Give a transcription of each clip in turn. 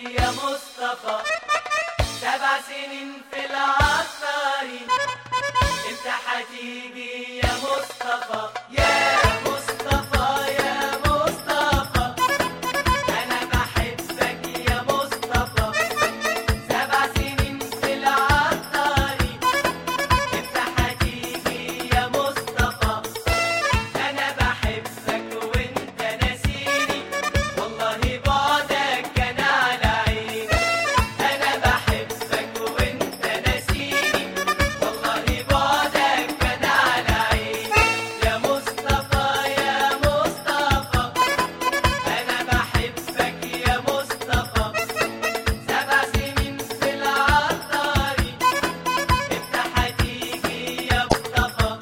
يا مصطفى سبع سنين في العطاري انت هتيجي يا مصطفى يا مصطفى يا مصطفى انا بحبك يا مصطفى سبع سنين في العطاري انت هتيجي يا مصطفى انا بحبك وانت ناسيني والله بعدك كان على عيني انا بحبك وانت ناسيني والله بعدك كان على عيني يا مصطفى يا مصطفى انا بحبك يا مصطفى سبع سنين في العطاري انت هتيجي يا مصطفى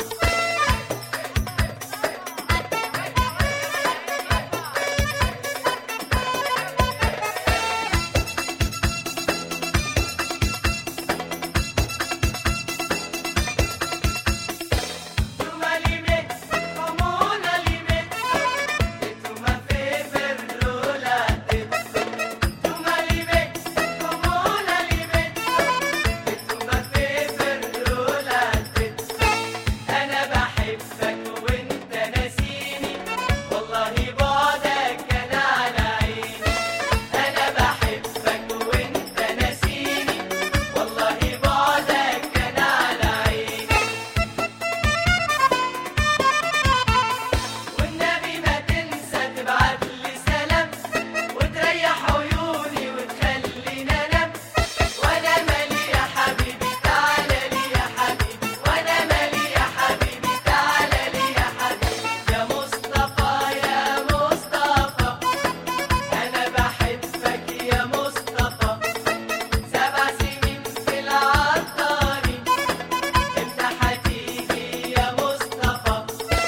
Tu m'aliments, comme on alimente, et tu m'as fait perdre la tête. Tu m'aliments, comme on alimente, et tu m'as fait perdre la tête. أنا بحبك وأنت ناسيني، والله بعدك كان على عيني. أنا بحبك وأنت ناسيني، والله بعدك كان على عيني. والنبي ما تنسى تبعت لي سلام وتريح عيوني وتخليني انام وانا مالي يا حبيبي تعالى لي يا حبيبي وانا مالي يا حبيبي تعالى لي يا حبيبي يا مصطفى يا مصطفى انا بحبك يا مصطفى سبع سنين في العطاري انت هتيجي يا مصطفى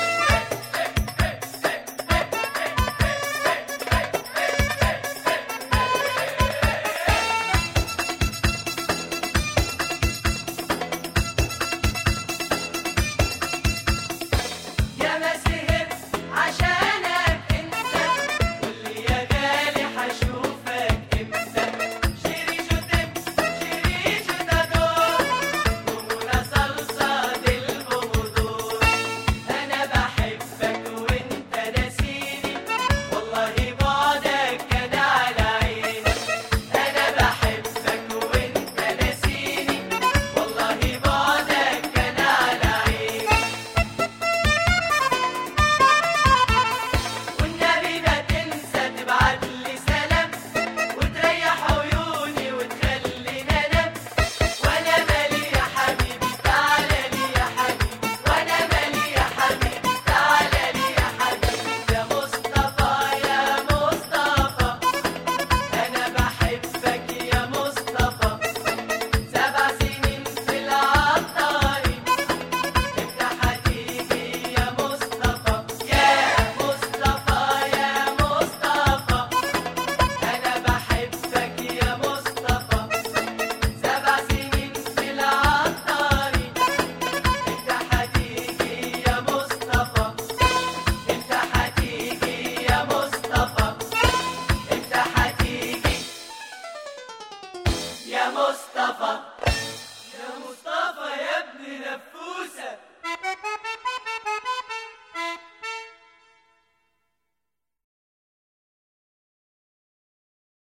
يا ما سهرت عشانك انت واللي يا غالي حشوفك امتى شيري جو تم شيري جو تدور ومنى صلصة البهدور انا بحبك وانت ناسيني والله بعدك كان على عيني انا بحبك وانت ناسيني والله بعدك كان على عيني والنبي ما تنسى تبعت لي سلام وتريح عيوني وتخليني انام وانا مالي يا حبيبي تعالى لي يا حبيبي وانا مالي يا حبيبي تعالى لي يا حبيبي يا مصطفى يا مصطفى انا بحبك يا مصطفى سبع سنين في العطاري انت هتيجي يا مصطفى يا مصطفى يا مصطفى انا بحبك يا مصطفى سبع سنين في العطاري انت هتيجي يا مصطفى انت هتيجي يا مصطفى انت هتيجي يا مصطفى يا مصطفى يا ابن نفاق